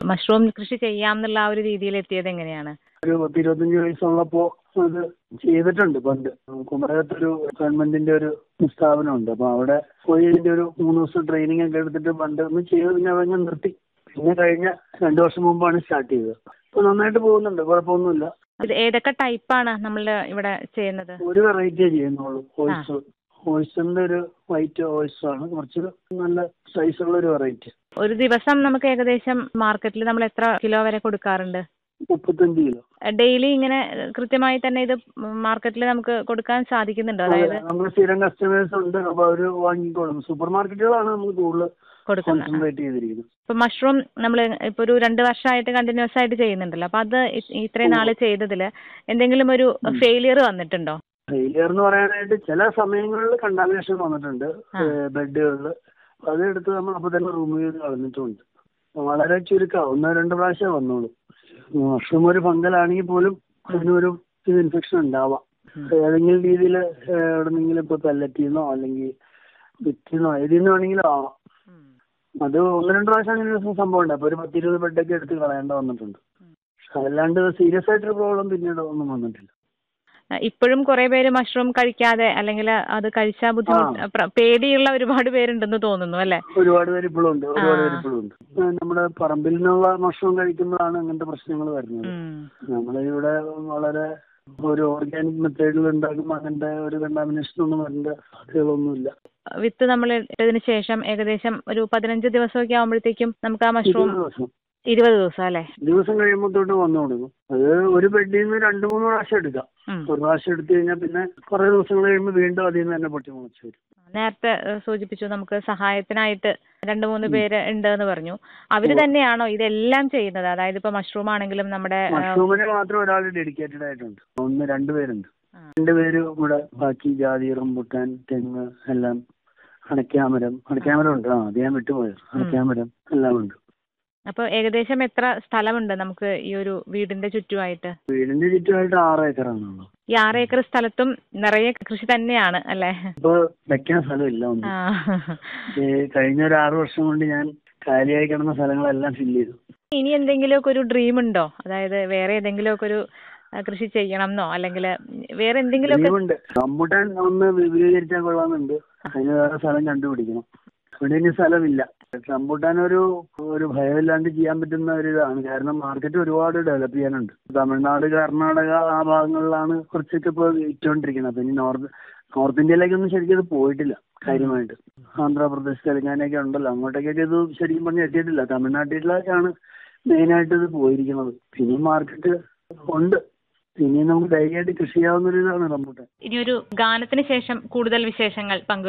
Mushroom കൃഷി ചെയ്യാം എന്നുള്ള ആ ഒരു രീതിയിൽ എത്തിയത് എങ്ങനെയാണ് ഒരു പത്ത് ഇരുപത്തഞ്ച് വയസ്സുള്ളപ്പോ അത് ചെയ്തിട്ടുണ്ട് പണ്ട് കുമരകത്തൊരു ഗവൺമെന്റിന്റെ ഒരു സ്ഥാപനമുണ്ട് അപ്പൊ അവിടെ പോയി ഇതിന്റെ ഒരു മൂന്ന് ദിവസം ട്രെയിനിങ് ഒക്കെ എടുത്തിട്ട് പണ്ട് ഒന്ന് ചെയ്ത് പിന്നെ അതങ്ങ് നിർത്തി പിന്നെ കഴിഞ്ഞ രണ്ടു വർഷം മുമ്പാണ് സ്റ്റാർട്ട് ചെയ്തത് ഇപ്പൊ നന്നായിട്ട് പോകുന്നുണ്ട് കുഴപ്പമൊന്നുമില്ല ഇത് ഏതൊക്കെ ടൈപ്പാണ് നമ്മൾ ഇവിടെ ചെയ്യുന്നത് ഒരു വെറൈറ്റിയേ ചെയ്യുന്നുള്ളൂ ഓയിസ്റ്റർ ഓയിസ്റ്ററിന്റെ ഒരു വൈറ്റ് ഓയിസ്റ്റർ ആണ് കുറച്ച് നല്ല സൈസുള്ള ഒരു വെറൈറ്റി ഒരു ദിവസം നമുക്ക് ഏകദേശം മാർക്കറ്റിൽ നമ്മൾ എത്ര കിലോ വരെ കൊടുക്കാറുണ്ട് മുപ്പത്തഞ്ച് കിലോ ഡെയിലി ഇങ്ങനെ കൃത്യമായി തന്നെ ഇത് മാർക്കറ്റിൽ നമുക്ക് കൊടുക്കാൻ സാധിക്കുന്നുണ്ടോ അതായത് നമ്മൾ സ്ഥിരം കസ്റ്റമേഴ്സ് ഉണ്ട് അപ്പൊ അവര് വാങ്ങിക്കോളും സൂപ്പർ മാർക്കറ്റുകളാണ് നമ്മൾ കൂടുതൽ കൊടുക്കുന്നത് കോൺസെൻട്രേറ്റ് ചെയ്തിരിക്കുന്നത് ഇപ്പൊ മഷ്റൂം നമ്മൾ ഇപ്പൊ ഒരു രണ്ട് വർഷമായിട്ട് കണ്ടിന്യൂസ് ആയിട്ട് ചെയ്യുന്നുണ്ടല്ലോ അപ്പൊ അത് ഇ- ഇത്രയും നാള് ചെയ്തതിൽ എന്തെങ്കിലും ഒരു ഫെയിലിയർ വന്നിട്ടുണ്ടോ ഫെയിലിയർ എന്ന് പറയാനായിട്ട് ചില സമയങ്ങളിൽ കണ്ടാമിനേഷൻ വന്നിട്ടുണ്ട് ആ. ബെഡുകളിൽ അതെടുത്ത് നമ്മൾ അപ്പൊ തന്നെ റിമൂവ് ചെയ്ത് കളഞ്ഞിട്ടുമുണ്ട് വളരെ ചുരുക്കം ഒന്നോ രണ്ടോ പ്രാവശ്യം വന്നോളൂ മഷ്റൂം ഒരു ഫംഗലാണെങ്കിൽ പോലും അതിനൊരു ഇത് ഇൻഫെക്ഷൻ ഉണ്ടാവാം ഏതെങ്കിലും രീതിയിൽ എവിടെന്നെങ്കിലും ഇപ്പൊ പെല്ലറ്റിന്നോ അല്ലെങ്കിൽ വിറ്റിന്നോ ഏതിൽ നിന്ന് വേണമെങ്കിലും ആവാം അത് ഒന്ന് രണ്ട് പ്രാവശ്യം അങ്ങനെ ഒരു സംഭവം ഉണ്ട് അപ്പൊ ഒരു പത്തിരുപത് ബെഡൊക്കെ എടുത്ത് കളയേണ്ട വന്നിട്ടുണ്ട് പക്ഷെ അതല്ലാണ്ട് സീരിയസ് ആയിട്ടൊരു പ്രോബ്ലം പിന്നീട് ഒന്നും വന്നിട്ടില്ല ഇപ്പോഴും കുറെ പേര് മഷ്റൂം കഴിക്കാതെ അല്ലെങ്കിൽ അത് കഴിച്ചാൽ ബുദ്ധിമുട്ട് പ്ര- പേടിയുള്ള ഒരുപാട് പേരുണ്ടെന്ന് തോന്നുന്നു അല്ലെ ഒരുപാട് പേര് ഇപ്പോഴും ഉണ്ട് ഒരുപാട് ആ. പേര് ഇപ്പോഴും ഉണ്ട് ആ, നമ്മുടെ പറമ്പിൽ നിന്നുള്ള ഭക്ഷണം കഴിക്കുമ്പോഴാണ് അങ്ങനത്തെ പ്രശ്നങ്ങൾ വരുന്നത് നമ്മളിവിടെ വളരെ ഒരു ഓർഗാനിക് മെത്തേഡിൽ ഉണ്ടാക്കുമ്പോൾ അങ്ങനത്തെ ഒരു കണ്ടാമിനേഷൻ ഒന്നും വരേണ്ട സാധ്യതകളൊന്നുമില്ല വിത്ത് നമ്മൾ ഇട്ടതിന് ശേഷം ഏകദേശം ഒരു പതിനഞ്ച് ദിവസമൊക്കെ ആകുമ്പോഴത്തേക്കും നമുക്ക് ആ മഷ്റൂം ഇരുപത് ദിവസം ഇരുപത് ദിവസം അല്ലേ ദിവസം കഴിയുമ്പോൾ തൊട്ട് വന്നു തുടങ്ങും അത് ഒരു ബെഡിൽ നിന്ന് രണ്ട് മൂന്ന് പ്രാവശ്യം എടുക്കാം ഉം. ഒരു പ്രാവശ്യം എടുത്തു കഴിഞ്ഞാൽ പിന്നെ കുറെ ദിവസങ്ങൾ കഴിയുമ്പോൾ വീണ്ടും അതിൽ നിന്ന് തന്നെ പൊട്ടി മുളച്ച് വരും നേരത്തെ ഏഹ്, സൂചിപ്പിച്ചു നമുക്ക് സഹായത്തിനായിട്ട് രണ്ട് മൂന്ന് പേര് ഉണ്ട് എന്ന് പറഞ്ഞു അവര് തന്നെയാണോ ഇതെല്ലാം ചെയ്യുന്നത് അതായത് ഇപ്പൊ മഷ്റൂം ആണെങ്കിലും നമ്മുടെ ഏഹ്, മഷ്റൂമിന് മാത്രം ഒരാൾ ഡെഡിക്കേറ്റഡ് ആയിട്ടുണ്ട് ഒന്ന് രണ്ടുപേരുണ്ട് ആ. രണ്ടുപേര് കൂടെ ബാക്കി ജാതി റംബുട്ടാൻ തെങ്ങ് എല്ലാം അടയ്ക്കാമരം അടയ്ക്കാമരം ഉണ്ട് ആ അത് ഞാൻ വിട്ടുപോയത് അടയ്ക്കാമരം എല്ലാം ഉണ്ട് അപ്പൊ ഏകദേശം എത്ര സ്ഥലമുണ്ട് നമുക്ക് ഈ ഒരു വീടിന്റെ ചുറ്റുമായിട്ട് വീടിന്റെ ചുറ്റുമായിട്ട് ആറ് ഏക്കറാണുള്ളത് ഈ ആറ് ഏക്കർ സ്ഥലത്തും നിറയെ കൃഷി തന്നെയാണ് അല്ലേ ഇപ്പൊ വെക്കാൻ സ്ഥലമില്ല ഒന്നും ആ. ഈ കഴിഞ്ഞ ഒരു ആറ് വർഷം കൊണ്ട് ഞാൻ കാലിയായി കിടന്ന സ്ഥലങ്ങളെല്ലാം ഫില്ല് ചെയ്തു ഇനി എന്തെങ്കിലുമൊക്കെ ഒരു ഡ്രീം ഉണ്ടോ അതായത് വേറെ ഏതെങ്കിലുമൊക്കെ ഒരു ആ, കൃഷി ചെയ്യണം എന്നോ അല്ലെങ്കിൽ വേറെ എന്തെങ്കിലുമൊക്കെ ലീവുണ്ട് റംബുട്ടാൻ ഒന്ന് വിപുലീകരിച്ചാൽ കൊള്ളാമെന്നുണ്ട് അതിന് വേറെ സ്ഥലം കണ്ടുപിടിക്കണം ഇവിടെ ഇനി സ്ഥലമില്ല റംബുട്ടാൻ ഒരു ഒരു ഭയമില്ലാണ്ട് ചെയ്യാൻ പറ്റുന്ന ഒരു ഇതാണ് കാരണം മാർക്കറ്റ് ഒരുപാട് ഡെവലപ്പ് ചെയ്യാനുണ്ട് തമിഴ്നാട് കർണാടക ആ ഭാഗങ്ങളിലാണ് കുറച്ചൊക്കെ ഇപ്പോൾ ഇട്ടുകൊണ്ടിരിക്കുന്നത് അപ്പൊ ഇനി നോർത്ത് നോർത്ത് ഇന്ത്യയിലേക്കൊന്നും ശരിക്കും ഇത് പോയിട്ടില്ല കാര്യമായിട്ട് ആന്ധ്രാപ്രദേശ് തെലങ്കാനയൊക്കെ ഉണ്ടല്ലോ അങ്ങോട്ടേക്കൊക്കെ ഇത് ശരിക്കും പറഞ്ഞാൽ എത്തിയിട്ടില്ല തമിഴ്നാട്ടിലേക്കാണ് മെയിനായിട്ട് ഇത് പോയിരിക്കുന്നത് പിന്നെ മാർക്കറ്റ് ഉണ്ട് ഇനി നമുക്ക് ധൈര്യമായിട്ട് കൃഷി ചെയ്യാവുന്ന ഒരു ഇതാണ് റംബുട്ടാൻ ഇനി ഒരു ഗാനത്തിന് ശേഷം കൂടുതൽ വിശേഷങ്ങൾ പങ്കുവെക്കാം